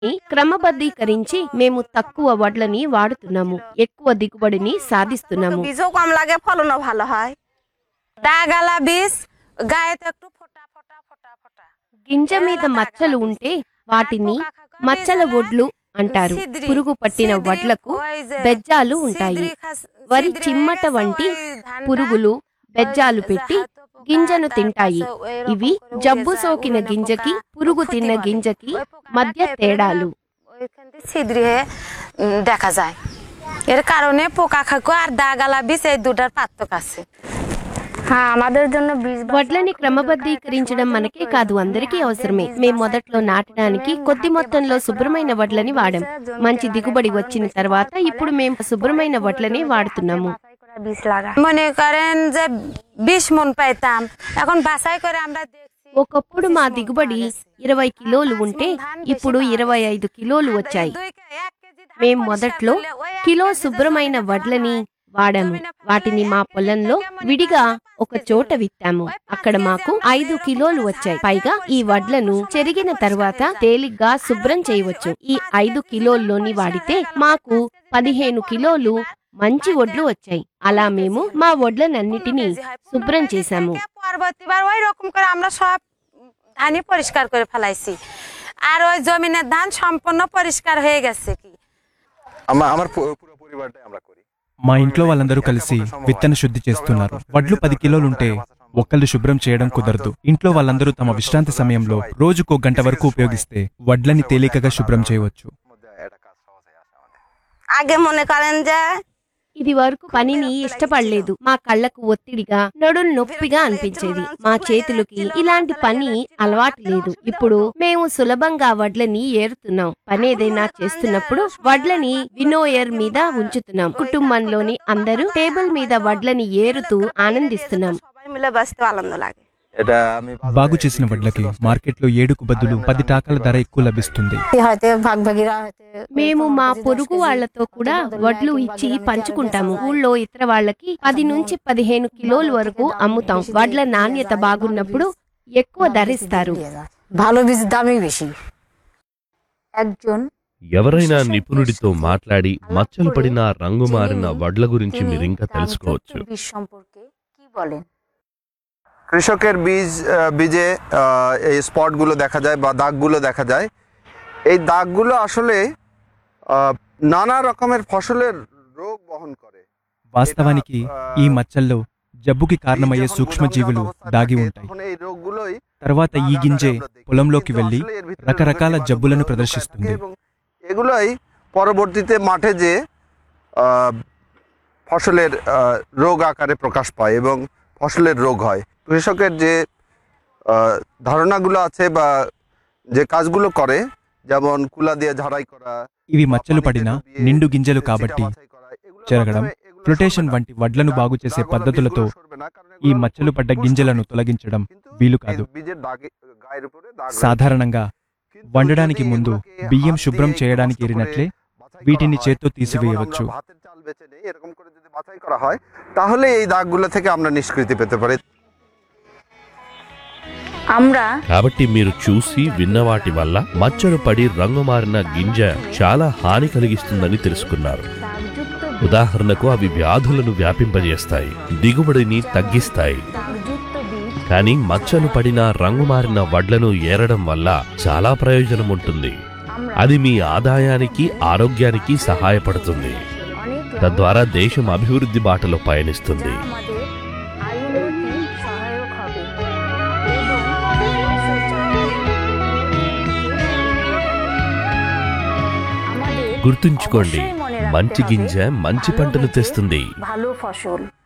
క్రమబద్ధీకరించి మేము తక్కువ వడ్లని వాడుతున్నాము ఎక్కువ దిగుబడిని సాధిస్తున్నాము বীজও কম লাগে ফলনও ভালো হয় ডাগালা বীজ গায়ে তো একটু ফোটা ফোটা ফোটা ফোটা గింజ మీద మచ్చలు ఉంటే వాటిని మచ్చల వడ్లు అంటారు పురుగు పట్టిన వడ్లకు బెజ్జాలు ఉంటాయి వరి చిమ్మట వంటి పురుగులు బెజ్జాలు పెట్టి గింజను తింటాయి ఇవి జబ్బు సోకిన గింజకి పురుగు తిన్న గింజకి మధ్య తేడాలు ওইখান দিয়ে ছিদ্রি হয়ে উম, দেখা যায় এর কারণে পোকা খাকো আর দাগালা বীজ এই দুটার পার্থক্য আছে হ্যাঁ আমাদের জন্য বীজ বাছা- వడ్లని క్రమబద్ధీకరించడం మనకే కాదు అందరికీ అవసరమే మేం మొదట్లో నాటడానికి కొద్ది మొత్తంలో శుభ్రమైన వడ్లని వాడాం మంచి దిగుబడి వచ్చిన తర్వాత ఇప్పుడు మేము శుభ్రమైన వడ్లని వాడుతున్నాము বাছাই করা বীজ লাগা মনে করেন যে বিশ মন পাইতাম এখন বাছাই করে আমরা দেখছি ఒకప్పుడు మా దిగుబడి ఇరవై కిలోలు ఉంటే ఇప్పుడు ఇరవై ఐదు కిలోలు వచ్చాయి দুই কে- এক কেজি ধান మేం পরিষ্কার మొదట్లో করলে ওই এক కిలో কেজি శుభ్రమైన ধান వడ్లని వాడాము వాటిని మా పొలంలో విడిగా ఒక చోట విత్తాము అక్కడ మాకు ఐదు కిలోలు వచ్చాయి పైగా ఈ వడ్లను చెరిగిన తర్వాత తేలిగ్గా శుభ్రం చేయవచ్చు ఈ ఐదు కిలోల్లోని వాడితే మాకు పదిహేను కిలోలు మంచి వడ్లు వచ్చాయి అలా మేము మా వడ్లనన్నిటినీ శుభ్రం చేశాము পরবর্তীবার ওই রকম করে আমরা সব ধানই পরিষ্কার করে ফেলাইছি আর ওই জমিনের ধান সম্পূর্ণ পরিষ্কার হয়ে গেছে কি আমার আমার পু- পুরো পরিবারটাই আমরা করি మా ఇంట్లో వాళ్ళందరూ కలిసి విత్తన శుద్ధి చేస్తున్నారు వడ్లు పది కిలోలుంటే ఒక్కళ్ళు శుభ్రం చేయడం కుదరదు ఇంట్లో వాళ్ళందరూ తమ విశ్రాంతి సమయంలో రోజుకో గంట వరకు ఉపయోగిస్తే వడ్లని తేలికగా శుభ్రం చేయవచ్చు মধ্যে একটা কাজ সহজ হয়ে আসে আমাদের আগে মনে করেন যে ఇది వరకు పనిని ఇష్టపడలేదు మా కళ్ళకు ఒత్తిడిగా నడుం నొప్పిగా అనిపించేది మా చేతులకి ఇలాంటి పని అలవాటు లేదు ఇప్పుడు మేము సులభంగా వడ్లని ఏరుతున్నాం పని ఏదైనా చేస్తున్నప్పుడు వడ్లని వినోయర్ మీద ఉంచుతున్నాం కుటుంబంలోని అందరూ టేబుల్ మీద వడ్లని ఏరుతూ ఆనందిస్తున్నాం সবাই মিলে বাঁচতে আনন্দ লাগে এটা আমি బాగు చేసిన వడ్లకి మార్కెట్లో ఏడుకు బదులు పది టాకాల ధర ఎక్కువ లభిస్తుంది হয়তো ভাগ ভাগিরা হয়তো మేము మా పొరుగు వాళ్లతో కూడా వడ్లు ఇచ్చి పంచుకుంటాము ఊళ్ళో ఇతర వాళ్ళకి పది నుంచి పదిహేను కిలోల వరకు అమ్ముతాం వడ్ల నాణ్యత బాగున్నప్పుడు ఎక్కువ ధరిస్తారు ভালো বীজ দামই বেশি একজন ఎవరైనా నిపుణుడితో మాట్లాడి మచ్చలు పడిన రంగు మారిన వడ్ల గురించి మీరు ఇంకా తెలుసుకోవచ్చు বীজ সম্পর্কে কি বলেন কৃষকের বীজ আহ, বীজে আহ, এই স্পটগুলো দেখা যায় বা দাগগুলো দেখা যায় এই দাগগুলো আসলে আহ, নানা রকমের ফসলের রোগ বহন করে వాస్తవానికి ఈ మచ్చల్లో జబ్బుకి కారణమయ్యే సూక్ష్మజీవులు దాగి ఉంటాయి তখন এই রোগগুলোই తర్వాత ఈ గింజే আমরা দেখি। పొలంలోకి কিন্তু వెళ్లి আসলে এর ভিতরে రకరకాల রোগের జబ్బులను থাকে ప్రదర్శిస్తుంది এবং এগুলোই পরবর্তীতে মাঠে যে আহ, ফসলের আহ, রোগ আকারে প্রকাশ পায় এবং ফসলের রোগ হয় কৃষকের যে আহ, ধারণাগুলো আছে বা যে কাজগুলো করে যেমন কুলা দিয়ে ঝাড়াই করা ఇవి বা మచ్చలు পানিতে పడిన ডুবিয়ে నిండు గింజలు ছিটা కాబట్టి বাছাই করা, এগুলোর చెరగడం, মাধ্যমে এগুলো ఫ్లోటేషన్ সরবে না। వంటి వడ్లను బాగు చేసే দাগ-ওয়ালা పద్ధతులతో বীজগুলো সরবে না, কারণ ఈ এগুলো మచ్చలు పడ్డ পুষ্ট గింజలను হয়। తొలగించడం কিন্তু వీలు এই కాదు బీజের దాగే- గాয়ের উপরে দাগ রয়েছে। సాధారణంగా কিন্তু వండడానికి যদি ముందు এগুলোকে బియ్యం হাত శుభ్రం দিয়ে చేయడానికి নষ্ট করে ఎరినట్లే বাছাই వీటిని করা হয়, చేత్తో যেমন తీసివేయవచ్చు আমরা ভাতের চাল বেছে নেই এরকম করে যদি বাছাই করা হয় তাহলে এই দাগগুলো থেকে আমরা নিষ্কৃতি পেতে পারি আমরা కాబట్టి మీరు చూసి విన్న వాటి వల్ల మచ్చలు పడి రంగు మారిన గింజ చాలా హాని కలిగిస్తుందని తెలుసుకున్నారు দাগযুক্ত ఉదాహరణకు అవి వ్యాధులను వ్యాపింపజేస్తాయి దిగుబడిని తగ్గిస్తాయి দাগযুক্ত বীজ కానీ మచ్చలు పడిన రంగు మారిన వడ్లను ఏరడం వల్ల చాలా ప్రయోజనం ఉంటుంది আমরা అది మీ ఆదాయానికి ఆరోగ్యానికి సహాయపడుతుంది অনেক লাভ తద్వారా దేశం అభివృద్ధి బాటలో పయనిస్తుంది যা আমাদের আয় উন্নতি সহায়ক হবে এবং দেশ ও জাতির আমাদের గుర్తుంచుకోండి অবশ্যই মনে রাখতে మంచి হবে, గింజ మంచి ভালো పంటను বীজে తెస్తుంది ভালো ফসল